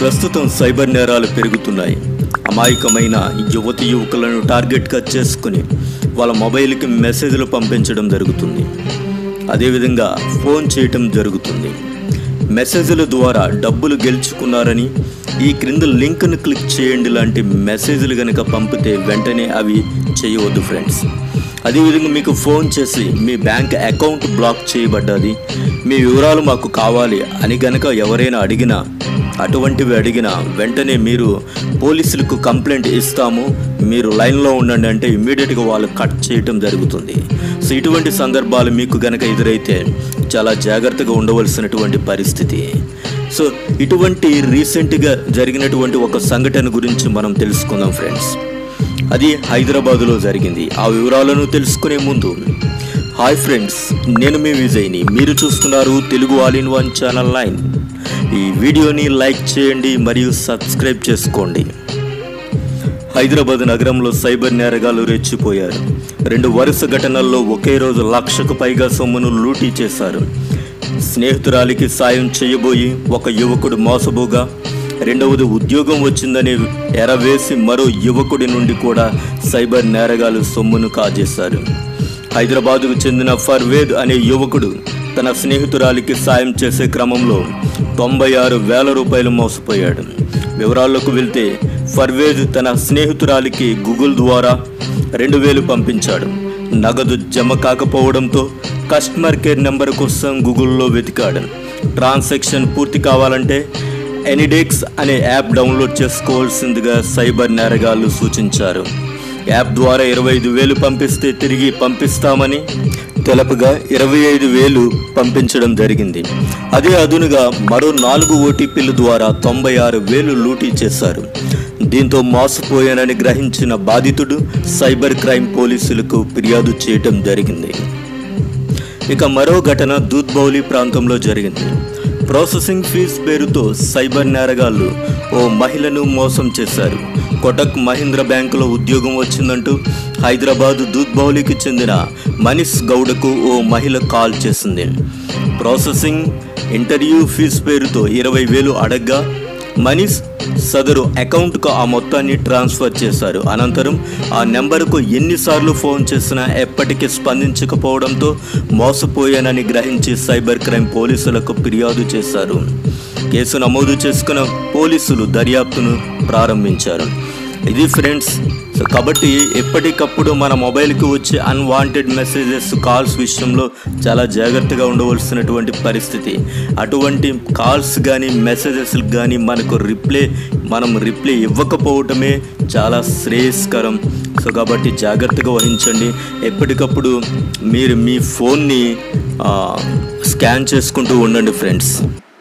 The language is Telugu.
ప్రస్తుతం సైబర్ నేరాలు పెరుగుతున్నాయి అమాయకమైన యువతి యువకులను టార్గెట్గా చేసుకుని వాళ్ళ మొబైల్కి మెసేజ్లు పంపించడం జరుగుతుంది అదేవిధంగా ఫోన్ చేయటం జరుగుతుంది మెసేజ్ల ద్వారా డబ్బులు గెలుచుకున్నారని ఈ క్రింద లింక్ను క్లిక్ చేయండి లాంటి మెసేజ్లు కనుక పంపితే వెంటనే అవి చేయవద్దు ఫ్రెండ్స్ అదేవిధంగా మీకు ఫోన్ చేసి మీ బ్యాంక్ అకౌంట్ బ్లాక్ చేయబడ్డది మీ వివరాలు మాకు కావాలి అని గనక ఎవరైనా అడిగినా అటువంటివి అడిగిన వెంటనే మీరు పోలీసులకు కంప్లైంట్ ఇస్తాము మీరు లైన్లో ఉండండి అంటే ఇమ్మీడియట్గా వాళ్ళు కట్ చేయటం జరుగుతుంది సో ఇటువంటి సందర్భాలు మీకు గనక ఎదురైతే చాలా జాగ్రత్తగా ఉండవలసినటువంటి పరిస్థితి సో ఇటువంటి రీసెంట్గా జరిగినటువంటి ఒక సంఘటన గురించి మనం తెలుసుకుందాం ఫ్రెండ్స్ అది హైదరాబాదులో జరిగింది ఆ వివరాలను తెలుసుకునే ముందు హాయ్ ఫ్రెండ్స్ నేను మీ విజయ్ని మీరు చూస్తున్నారు Telugu all in one channel లైన్ ఈ వీడియోని లైక్ చేయండి మరియు సబ్స్క్రైబ్ చేసుకోండి హైదరాబాద్ నగరంలో సైబర్ నేరగాలు రెచ్చిపోయారు రెండు వరుస ఘటనల్లో ఒకే రోజు లక్షకు పైగా సొమ్మును లూటీ చేశారు స్నేహితురాలికి సాయం చేయబోయి ఒక యువకుడు మోసబోగా రెండవది ఉద్యోగం వచ్చిందని ఎరవేసి మరో యువకుడి నుండి కూడా సైబర్ నేరగాలు సొమ్మును కాజేశారు హైదరాబాదుకు చెందిన ఫర్వేద్ అనే యువకుడు తన స్నేహితురాలికి సాయం చేసే క్రమంలో తొంభై ఆరు వేల రూపాయలు మోసపోయాడు వివరాల్లోకి వెళ్తే ఫర్వేద్ తన స్నేహితురాలికి గూగుల్ ద్వారా రెండు వేలు పంపించాడు నగదు జమ కాకపోవడంతో కస్టమర్ కేర్ నెంబర్ కోసం గూగుల్లో వెతికాడు ట్రాన్సాక్షన్ పూర్తి కావాలంటే ఎనిడెక్స్ అనే యాప్ డౌన్లోడ్ చేసుకోవాల్సిందిగా సైబర్ నేరగాళ్లు సూచించారు యాప్ ద్వారా ఇరవై ఐదు వేలు పంపిస్తే తిరిగి పంపిస్తామని తెలపగా ఇరవై ఐదు వేలు పంపించడం జరిగింది అదే అదునుగా మరో నాలుగు ఓటీపీల ద్వారా తొంభై ఆరు వేలు లూటీ చేశారు దీంతో మోసపోయానని గ్రహించిన బాధితుడు సైబర్ క్రైమ్ పోలీసులకు ఫిర్యాదు చేయటం జరిగింది ఇక మరో ఘటన దూద్బౌలి ప్రాంతంలో జరిగింది ప్రాసెసింగ్ ఫీజు పేరుతో సైబర్ నేరగాళ్లు ఓ మహిళను మోసం చేశారు కొటక్ మహీంద్ర బ్యాంకులో ఉద్యోగం వచ్చిందంటూ హైదరాబాద్ దూద్బౌలికి చెందిన మనీష్ గౌడకు ఓ మహిళ కాల్ చేసింది ప్రాసెసింగ్ ఇంటర్వ్యూ ఫీజు పేరుతో ఇరవై వేలు అడగ్గా మనీష్ సదరు అకౌంట్కు ఆ మొత్తాన్ని ట్రాన్స్ఫర్ చేశారు అనంతరం ఆ నెంబర్కు ఎన్నిసార్లు ఫోన్ చేసినా ఎప్పటికీ స్పందించకపోవడంతో మోసపోయానని గ్రహించి సైబర్ క్రైమ్ పోలీసులకు ఫిర్యాదు చేశారు కేసు నమోదు చేసుకున్న పోలీసులు దర్యాప్తును ప్రారంభించారు ఇది ఫ్రెండ్స్ సో కాబట్టి ఎప్పటికప్పుడు మన మొబైల్కి వచ్చే అన్వాంటెడ్ మెసేజెస్ కాల్స్ విషయంలో చాలా జాగ్రత్తగా ఉండవలసినటువంటి పరిస్థితి అటువంటి కాల్స్ కానీ మెసేజెస్ కానీ మనకు రిప్లై మనం రిప్లై ఇవ్వకపోవటమే చాలా శ్రేయస్కరం సో కాబట్టి జాగ్రత్తగా వహించండి ఎప్పటికప్పుడు మీరు మీ ఫోన్ని ఆ, స్కాన్ చేసుకుంటూ ఉండండి ఫ్రెండ్స్